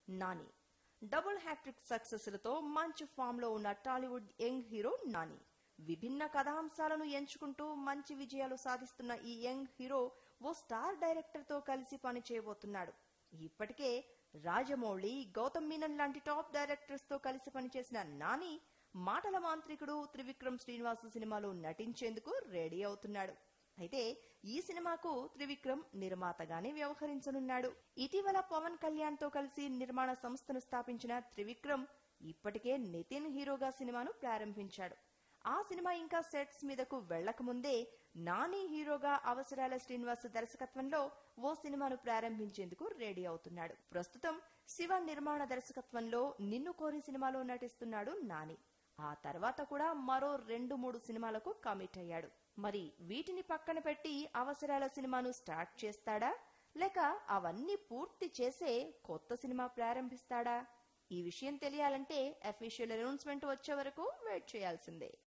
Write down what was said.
Nani double hat trick సక్సెస్లతో మంచి form లో ఉన్న టాలీవుడ్ యంగ్ హీరో నాని విభిన్న కథాంశాలను ఎంచుకుంటూ మంచి విజయాలు సాధిస్తున్న ఈ యంగ్ హీరో ఓ స్టార్ డైరెక్టర్ తో కలిసి పని చేయబోతున్నాడు ఇప్పటికే రాజమౌళి గౌతమ్ మీనన్ లాంటి టాప్ డైరెక్టర్స్ తో కలిసి పనిచేసిన నాని మాటల మాంత్రికుడు త్రివిక్రమ్ శ్రీనివాస్ సినిమాలో నటించేందుకు రెడీ అవుతున్నాడు అయితే ఈ సినిమాకు త్రివిక్రమ్ నిర్మాతగానే వ్యవహరించనున్నాడు ఇటీవల పవన్ కళ్యాణ్ తో కలిసి నిర్మాణ సంస్థను స్థాపించిన త్రివిక్రమ్ ఇప్పటికే నితిన్ హీరోగా సినిమాను ప్రారంభించాడు ఆ సినిమా ఇంకా సెట్స్ మీదకు వెళ్లకముందే నాని హీరోగా అవసరాల శ్రీనివాస్ దర్శకత్వంలో ఓ సినిమాను ప్రారంభించేందుకు రెడీ అవుతున్నాడు ప్రస్తుతం శివ నిర్మాణ దర్శకత్వంలో నిన్ను కోరి సినిమాలో నటిస్తున్నాడు నాని ఆ తర్వాత కూడా మరో రెండు మూడు సినిమాలకు కమిట్ అయ్యాడు మరి వీటిని పక్కన పెట్టి అవసరాల సినిమాను స్టార్ట్ చేస్తాడా లేక అవన్నీ పూర్తి చేసే కొత్త సినిమా ప్రారంభిస్తాడా ఈ విషయం తెలియాలంటే అఫీషియల్ అనౌన్స్మెంట్ వచ్చే వరకు వెయిట్ చేయాల్సిందే